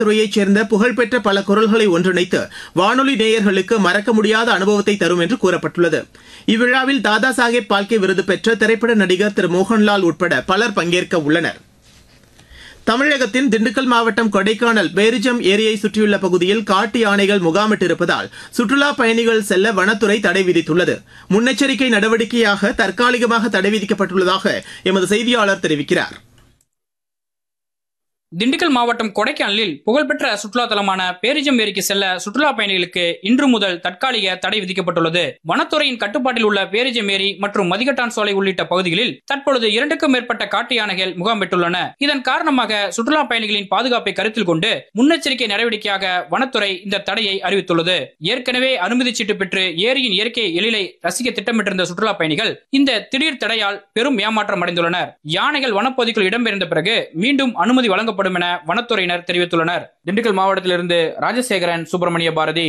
துறையைச் சேர்ந்த புகழ்பெற்ற பல குரல்களை ஒன்றிணைத்து வானொலி நேயர்களுக்கு மறக்க முடியாத அனுபவத்தை தரும் என்று கூறப்பட்டுள்ளது இவ்விழாவில் தாதா சாஹேப் பால்கே விருது பெற்ற திரைப்பட நடிகர் திரு மோகன்லால் உட்பட பலர் பங்கேற்க உள்ளனர் தமிழகத்தின் திண்டுக்கல் மாவட்டம் கொடைக்கானல் பேரிஜம் ஏரியை சுற்றியுள்ள பகுதியில் காட்டு யானைகள் முகாமிட்டிருப்பதால் சுற்றுலா பயணிகள் செல்ல வனத்துறை தடை விதித்துள்ளது முன்னெச்சரிக்கை நடவடிக்கையாக தற்காலிகமாக தடை விதிக்கப்பட்டுள்ளதாக எமது செய்தியாளர் தெரிவிக்கிறார் திண்டுக்கல் மாவட்டம் கொடைக்கானலில் புகழ்பெற்ற சுற்றுலா தலமான பேரிஜம் ஏரிக்கு செல்ல சுற்றுலா பயணிகளுக்கு இன்று முதல் தற்காலிக தடை விதிக்கப்பட்டுள்ளது வனத்துறையின் கட்டுப்பாட்டில் உள்ள பேரிஜம் ஏரி மற்றும் மதிகட்டான் சோலை உள்ளிட்ட பகுதிகளில் தற்பொழுது இரண்டுக்கும் மேற்பட்ட காட்டு யானைகள் முகாம் பெற்றுள்ளன இதன் காரணமாக சுற்றுலா பயணிகளின் பாதுகாப்பை கருத்தில் கொண்டு முன்னெச்சரிக்கை நடவடிக்கையாக வனத்துறை இந்த தடையை அறிவித்துள்ளது ஏற்கனவே அனுமதி சீட்டு பெற்று ஏரியின் இயற்கை எழிலை ரசிக்க திட்டமிட்டிருந்த சுற்றுலா பயணிகள் இந்த திடீர் தடையால் பெரும் ஏமாற்றம் அடைந்துள்ளனர் யானைகள் வனப்பகுதிக்குள் இடம்பெயர்ந்த பிறகு மீண்டும் அனுமதி வழங்கப்படும் என வனத்துறையினர் தெரிவித்துள்ளனர் திண்டுக்கல் மாவட்டத்திலிருந்து ராஜசேகரன் சுப்பிரமணிய பாரதி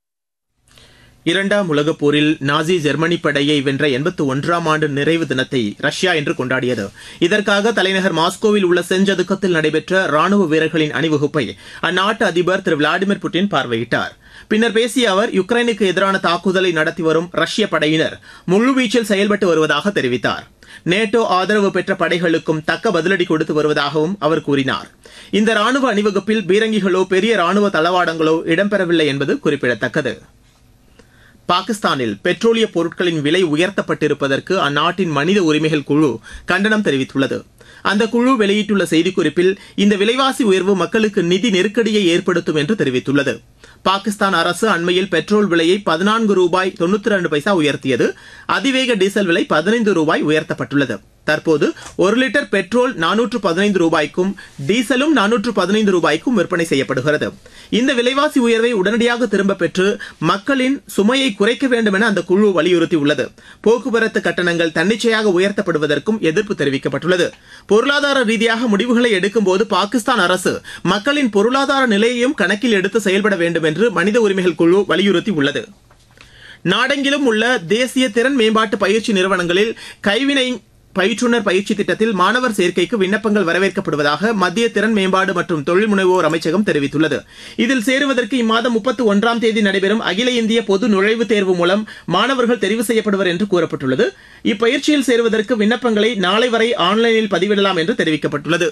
இரண்டாம் உலகப் போரில் நாசி ஜெர்மனி படையை வென்ற எண்பத்தி ஒன்றாம் ஆண்டு நிறைவு தினத்தை ரஷ்யா இன்று கொண்டாடியது இதற்காக தலைநகர் மாஸ்கோவில் உள்ள செஞ்சதுக்கத்தில் நடைபெற்ற ராணுவ வீரர்களின் அணிவகுப்பை அந்நாட்டு அதிபர் திரு விளாடிமிர் புட்டின் பார்வையிட்டார் பின்னர் பேசிய அவர் யுக்ரைனுக்கு எதிரான தாக்குதலை நடத்தி வரும் ரஷ்ய படையினர் முழுவீச்சில் செயல்பட்டு வருவதாக தெரிவித்தார் நேட்டோ ஆதரவு பெற்ற படைகளுக்கும் தக்க பதிலடி கொடுத்து வருவதாகவும் அவர் கூறினார் இந்த ராணுவ அணிவகுப்பில் பீரங்கிகளோ பெரிய ராணுவ தளவாடங்களோ இடம்பெறவில்லை என்பது குறிப்பிடத்தக்கது பாகிஸ்தானில் பெட்ரோலிய பொருட்களின் விலை உயர்த்தப்பட்டிருப்பதற்கு அந்நாட்டின் மனித உரிமைகள் குழு கண்டனம் தெரிவித்துள்ளது அந்த குழு வெளியிட்டுள்ள செய்திக்குறிப்பில் இந்த விலைவாசி உயர்வு மக்களுக்கு நிதி நெருக்கடியை ஏற்படுத்தும் என்று தெரிவித்துள்ளது பாகிஸ்தான் அரசு அண்மையில் பெட்ரோல் விலையை பதினான்கு ரூபாய் தொன்னூத்தி ரெண்டு பைசா உயர்த்தியது அதிவேக டீசல் விலை பதினைந்து ரூபாய் உயர்த்தப்பட்டுள்ளது தற்போது ஒரு லிட்டர் பெட்ரோல் நானூற்று பதினைந்து ரூபாய்க்கும் டீசலும் நானூற்று பதினைந்து ரூபாய்க்கும் விற்பனை செய்யப்படுகிறது இந்த விலைவாசி உயர்வை உடனடியாக திரும்பப் பெற்று மக்களின் சுமையை குறைக்க வேண்டும் என அந்த குழு வலியுறுத்தியுள்ளது போக்குவரத்து கட்டணங்கள் தன்னிச்சையாக உயர்த்தப்படுவதற்கும் எதிர்ப்பு தெரிவிக்கப்பட்டுள்ளது பொருளாதார ரீதியாக முடிவுகளை எடுக்கும்போது பாகிஸ்தான் அரசு மக்களின் பொருளாதார நிலையையும் கணக்கில் எடுத்து செயல்பட வேண்டும் என்று மனித உரிமைகள் குழு வலியுறுத்தியுள்ளது நாடெங்கிலும் உள்ள தேசிய திறன் மேம்பாட்டு பயிற்சி நிறுவனங்களில் கைவினை பயிற்றுனர் பயிற்சி திட்டத்தில் மாணவர் சேர்க்கைக்கு விண்ணப்பங்கள் வரவேற்கப்படுவதாக மத்திய திறன் மேம்பாடு மற்றும் தொழில் முனைவோர் அமைச்சகம் தெரிவித்துள்ளது இதில் சேருவதற்கு இம்மாதம் முப்பத்தி ஒன்றாம் தேதி நடைபெறும் அகில இந்திய பொது நுழைவுத் தேர்வு மூலம் மாணவர்கள் தெரிவு செய்யப்படுவர் என்று கூறப்பட்டுள்ளது இப்பயிற்சியில் சேருவதற்கு விண்ணப்பங்களை நாளை வரை ஆன்லைனில் பதிவிடலாம் என்று தெரிவிக்கப்பட்டுள்ளது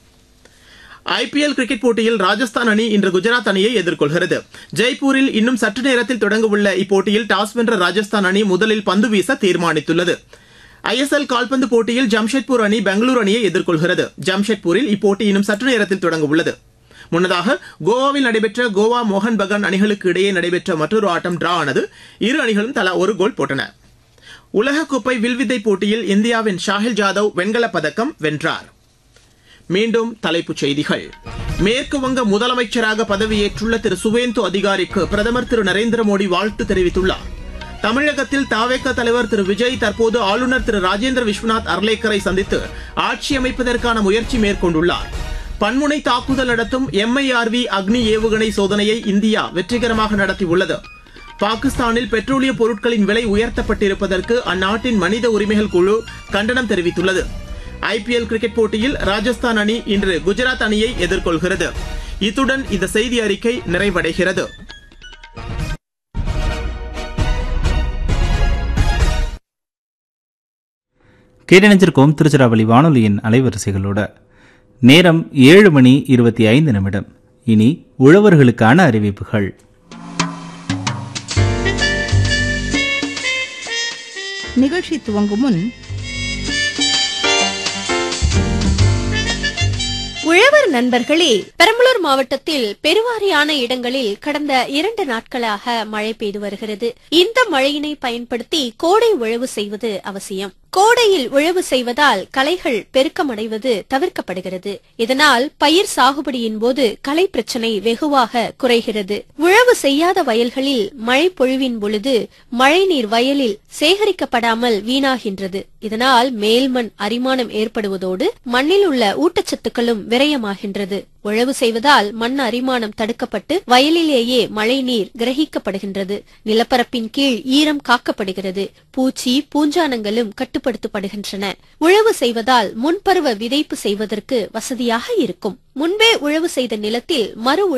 ஐபிஎல் கிரிக்கெட் போட்டியில் ராஜஸ்தான் அணி இன்று குஜராத் அணியை எதிர்கொள்கிறது ஜெய்ப்பூரில் இன்னும் சற்று நேரத்தில் தொடங்கவுள்ள இப்போட்டியில் டாஸ் வென்ற ராஜஸ்தான் அணி முதலில் பந்து வீச தீர்மானித்துள்ளது ஐஎஸ்எல் கால்பந்து போட்டியில் ஜம்ஷெட்பூர் அணி பெங்களூரு அணியை எதிர்கொள்கிறது ஜம்ஷெட்பூரில் இப்போட்டி இன்னும் சற்று நேரத்தில் தொடங்க உள்ளது முன்னதாக கோவாவில் நடைபெற்ற கோவா மோகன் பகான் அணிகளுக்கு இடையே நடைபெற்ற மற்றொரு ஆட்டம் டிரா ஆனது இரு அணிகளும் தலா ஒரு கோல் போட்டன உலகக்கோப்பை வில்வித்தை போட்டியில் இந்தியாவின் ஷாஹில் ஜாதவ் வெண்கலப் பதக்கம் வென்றார் மீண்டும் தலைப்புச் செய்திகள் மேற்கு வங்க முதலமைச்சராக பதவியேற்றுள்ள திரு சுவேந்து அதிகாரிக்கு பிரதமர் திரு நரேந்திர மோடி வாழ்த்து தெரிவித்துள்ளார் தமிழகத்தில் தாவேக தலைவர் திரு விஜய் தற்போது ஆளுநர் திரு ராஜேந்திர விஸ்வநாத் அர்லேக்கரை சந்தித்து ஆட்சி அமைப்பதற்கான முயற்சி மேற்கொண்டுள்ளார் பன்முனை தாக்குதல் நடத்தும் எம்ஐஆர்வி அக்னி ஏவுகணை சோதனையை இந்தியா வெற்றிகரமாக நடத்தியுள்ளது பாகிஸ்தானில் பெட்ரோலிய பொருட்களின் விலை உயர்த்தப்பட்டிருப்பதற்கு அந்நாட்டின் மனித உரிமைகள் குழு கண்டனம் தெரிவித்துள்ளது ஐபிஎல் கிரிக்கெட் போட்டியில் ராஜஸ்தான் அணி இன்று குஜராத் அணியை எதிர்கொள்கிறது இத்துடன் இந்த செய்தி அறிக்கை நிறைவடைகிறது கேட்டணிஞ்சிருக்கோம் திருச்சிராப்பள்ளி வானொலியின் அலைவரிசைகளோட நேரம் ஏழு மணி இருபத்தி ஐந்து நிமிடம் இனி உழவர்களுக்கான அறிவிப்புகள் நிகழ்ச்சி துவங்கும் முன் உழவர் நண்பர்களே பெரம்பலூர் மாவட்டத்தில் பெருவாரியான இடங்களில் கடந்த இரண்டு நாட்களாக மழை பெய்து வருகிறது இந்த மழையினை பயன்படுத்தி கோடை உழவு செய்வது அவசியம் கோடையில் உழவு செய்வதால் களைகள் பெருக்கமடைவது தவிர்க்கப்படுகிறது இதனால் பயிர் சாகுபடியின் போது களை பிரச்சனை வெகுவாக குறைகிறது உழவு செய்யாத வயல்களில் மழை பொழிவின் பொழுது மழைநீர் வயலில் சேகரிக்கப்படாமல் வீணாகின்றது இதனால் மேல்மண் அரிமானம் ஏற்படுவதோடு மண்ணில் உள்ள ஊட்டச்சத்துக்களும் விரயமாகின்றது உழவு செய்வதால் மண் அரிமானம் தடுக்கப்பட்டு வயலிலேயே மழைநீர் கிரகிக்கப்படுகின்றது நிலப்பரப்பின் கீழ் ஈரம் காக்கப்படுகிறது பூச்சி பூஞ்சானங்களும் கட்டுப்படுத்தப்படுகின்றன உழவு செய்வதால் முன்பருவ விதைப்பு செய்வதற்கு வசதியாக இருக்கும் முன்பே உழவு செய்த நிலத்தில் மறு